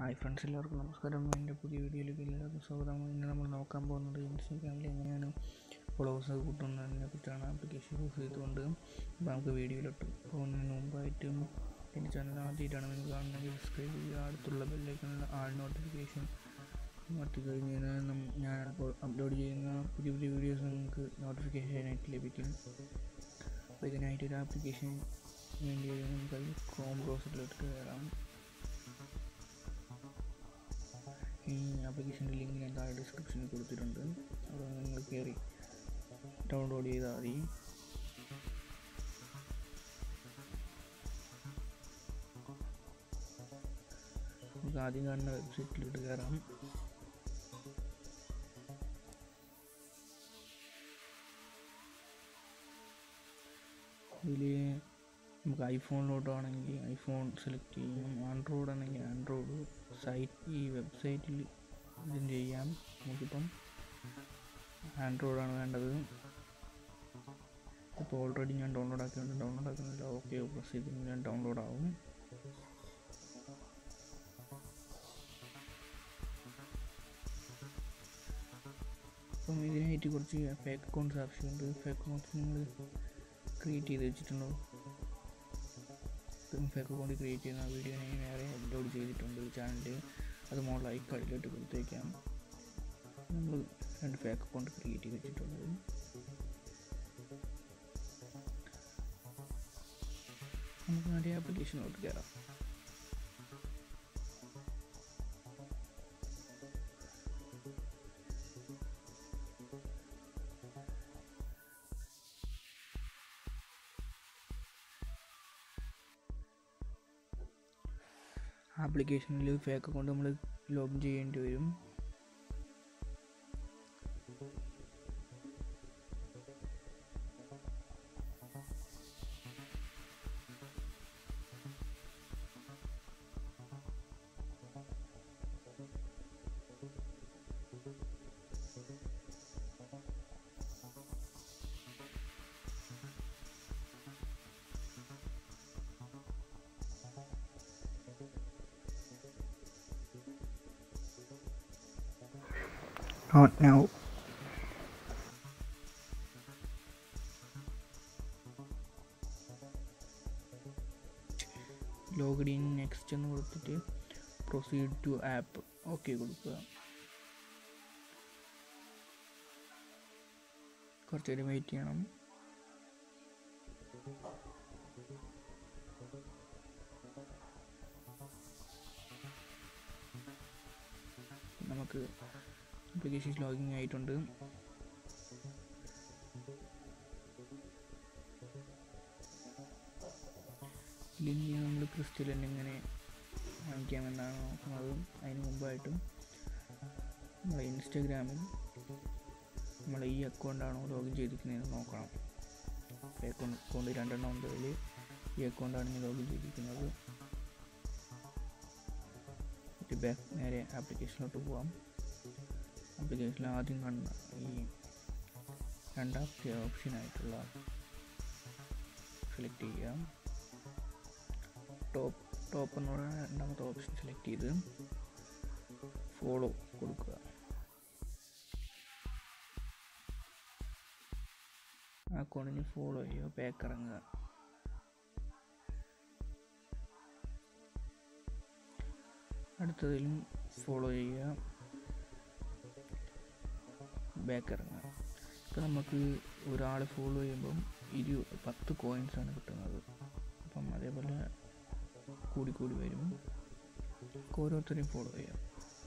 Hi friends എല്ലാവർക്കും നമസ്കാരം എൻ്റെ പുതിയ വീഡിയോയിലേക്ക് എല്ലാവർക്കും സ്വാഗതം ഇന്ന് നമ്മൾ നോക്കാൻ പോകുന്നത് ഇൻസ്റ്റാഗ്രാമിൽ എങ്ങനെയാണ് ഫോളോവേഴ്സ് കൂട്ടുന്നതിനെ കുറിച്ചാണ് ആപ്ലിക്കേഷൻ യൂസ് ചെയ്തുകൊണ്ട് അപ്പോൾ നമുക്ക് വീഡിയോയിലോട്ട് പോകുന്നതിന് മുമ്പായിട്ട് എൻ്റെ ചാനൽ ആദ്യമായിട്ടാണ് നിങ്ങൾ കാണുന്നത് സബ്സ്ക്രൈബ് ചെയ്യുക അടുത്തുള്ള ബെല്ലൈക്കണിൽ ആൾ നോട്ടിഫിക്കേഷൻ മറ്റു കഴിഞ്ഞാൽ ഞാൻ അപ്പോൾ അപ്ലോഡ് ചെയ്യുന്ന പുതിയ പുതിയ വീഡിയോസ് നിങ്ങൾക്ക് നോട്ടിഫിക്കേഷനായിട്ട് ലഭിക്കും അപ്പോൾ ഇതിനായിട്ട് ഒരു ആപ്ലിക്കേഷൻ വേണ്ടി നമുക്ക് ക്രോം ബ്രൗസറിലോട്ട് കയറാം ഈ ആപ്ലിക്കേഷൻ്റെ ലിങ്ക് ഞാൻ താഴെ ഡിസ്ക്രിപ്ഷനിൽ കൊടുത്തിട്ടുണ്ട് അവിടെ നിങ്ങൾ കയറി ഡൗൺലോഡ് ചെയ്താൽ മതി നമുക്ക് ആദ്യം കാണുന്ന വെബ്സൈറ്റിലോട്ട് കയറാം ഇതിൽ നമുക്ക് ഐഫോണിലോട്ടാണെങ്കിൽ ഐഫോൺ സെലക്ട് ചെയ്യും ആൻഡ്രോയിഡ് ആണെങ്കിൽ ആൻഡ്രോയിഡ് സൈറ്റ് ഈ വെബ്സൈറ്റിൽ ഇതും ചെയ്യാം നമുക്കിപ്പം ആൻഡ്രോയിഡാണ് വേണ്ടത് ഇപ്പോൾ ഓൾറെഡി ഞാൻ ഡൗൺലോഡ് ആക്കിയുണ്ട് ഡൗൺലോഡ് ആക്കുന്നില്ല ഓക്കെ പ്രസ് ചെയ്ത് ഞാൻ ഡൗൺലോഡ് ആവും അപ്പം ഇതിനായിട്ട് കുറച്ച് ഫേക്ക് അക്കൗണ്ട്സ് ആവശ്യമുണ്ട് ഫേക്ക് അക്കൗണ്ട്സ് നിങ്ങൾ ക്രിയേറ്റ് ചെയ്ത് വെച്ചിട്ടുണ്ടോ ഫേക്ക് അക്കൗണ്ട് ക്രിയേറ്റ് ചെയ്യുന്ന വീഡിയോ ഞാൻ വേറെ അപ്ലോഡ് ചെയ്തിട്ടുണ്ട് ചാനലിൽ അത് മോളായി കളിയിലോട്ട് കൊടുത്തേക്കാം നമ്മൾ രണ്ട് ഫേക്ക് അക്കൗണ്ട് ക്രിയേറ്റ് ചെയ്ത് വെച്ചിട്ടുണ്ട് നമുക്ക് ആദ്യം ആപ്ലിക്കേഷനിലോട്ട് കയറാം ആപ്ലിക്കേഷനിൽ ഫേക്ക് അക്കൗണ്ട് നമ്മൾ ലോഗിൻ ചെയ്യേണ്ടി വരും Not now. Login in next എന്ന് കൊടുത്തിട്ട് പ്രൊസീഡ് ടു ആപ്പ് ഓക്കെ കൊടുക്കുക കുറച്ച് നേരം വെയിറ്റ് ചെയ്യണം നമുക്ക് ആപ്ലിക്കേഷൻ ലോഗിൻ ആയിട്ടുണ്ട് ലിങ്ക് നമ്മൾ ക്രിസ്റ്റലിൽ എങ്ങനെ വാങ്ങിക്കാമെന്നാണ് നോക്കുന്നത് അതിന് മുമ്പായിട്ടും നമ്മളെ ഇൻസ്റ്റഗ്രാമിൽ നമ്മൾ ഈ അക്കൗണ്ടാണോ ലോഗിൻ ചെയ്തിരിക്കുന്നതെന്ന് നോക്കണം അക്കൗണ്ട് അക്കൗണ്ട് രണ്ടെണ്ണം ഉണ്ട് അതിൽ ഈ അക്കൗണ്ടാണ് ഞാൻ ലോഗിൻ ചെയ്തിരിക്കുന്നത് ബാക്ക് നേരെ ആപ്ലിക്കേഷനിലോട്ട് പോവാം ആപ്ലിക്കേഷനിൽ ആദ്യം കാണുന്ന ഈ രണ്ടാമത്തെ ഓപ്ഷനായിട്ടുള്ള സെലക്ട് ചെയ്യാം ടോപ്പ് ടോപ്പ് എന്നുള്ള രണ്ടാമത്തെ ഓപ്ഷൻ സെലക്ട് ചെയ്ത് ഫോളോ കൊടുക്കുക അക്കൗണ്ടിന് ഫോളോ ചെയ്യുക ബാക്ക് ഇറങ്ങുക അടുത്തതിലും ഫോളോ ചെയ്യുക ബാക്ക് ഇറങ്ങുക ഇപ്പം നമുക്ക് ഒരാൾ ഫോളോ ചെയ്യുമ്പം ഇരു പത്ത് കോയിൻസ് ആണ് കിട്ടുന്നത് അപ്പം അതേപോലെ കൂടി കൂടി വരും ഓരോരുത്തരെയും ഫോളോ ചെയ്യാം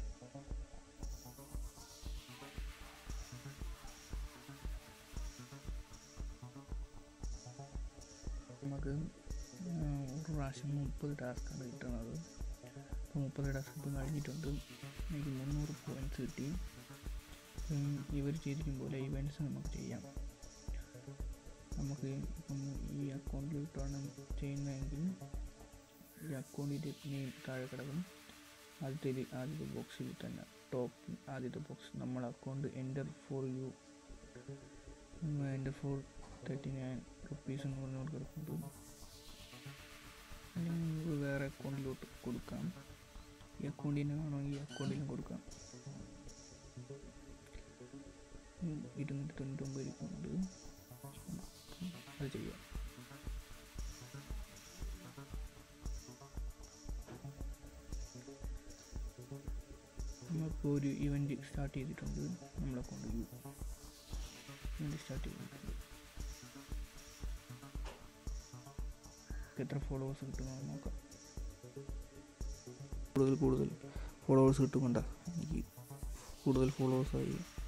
നമുക്ക് ഒരു പ്രാവശ്യം മുപ്പത് ടാസ്ക്കാണ് കിട്ടുന്നത് അപ്പോൾ മുപ്പത് ടാസ്ക് ഇപ്പം കഴിഞ്ഞിട്ടുണ്ട് എനിക്ക് മുന്നൂറ് പോയിൻറ്റ്സ് കിട്ടി ഇവർ ചെയ്തിരിക്കും പോലെ ഇവൻറ്റ്സ് നമുക്ക് ചെയ്യാം നമുക്ക് ഇപ്പം ഈ അക്കൗണ്ടിലിട്ടാണ് ചെയ്യുന്നതെങ്കിൽ ഈ അക്കൗണ്ടിൻ്റെ നെയിം താഴെ കിടക്കും ആദ്യത്തെ ആദ്യത്തെ ബോക്സിൽ തന്നെ ടോപ്പ് ആദ്യത്തെ ബോക്സ് നമ്മൾ account enter for you enter four thirty nine rupees എന്ന് പറഞ്ഞുകൊണ്ട് കിടക്കുന്നത് അല്ലെങ്കിൽ നമുക്ക് വേറെ അക്കൗണ്ടിലോട്ട് കൊടുക്കാം ഈ അക്കൗണ്ടിന് വേണോ ഈ അക്കൗണ്ടിലും കൊടുക്കാം ഉം, ഇരുന്നൂറ്റി തൊണ്ണൂറ്റൊമ്പത് ഇരിക്കുന്നുണ്ട് അത് ചെയ്യാം നമ്മളിപ്പോൾ ഒരു ഇവൻറ്റ് സ്റ്റാർട്ട് ചെയ്തിട്ടുണ്ട് നമ്മളെ കൊണ്ട് ഇവൻറ്റ് സ്റ്റാർട്ട് ചെയ്തിട്ടുണ്ട് എത്ര ഫോളോവേഴ്സ് കിട്ടുമെന്ന് നോക്കാം കൂടുതൽ കൂടുതൽ ഫോളോവേഴ്സ് കിട്ടുമുണ്ട എനിക്ക് കൂടുതൽ ഫോളോവേഴ്സായി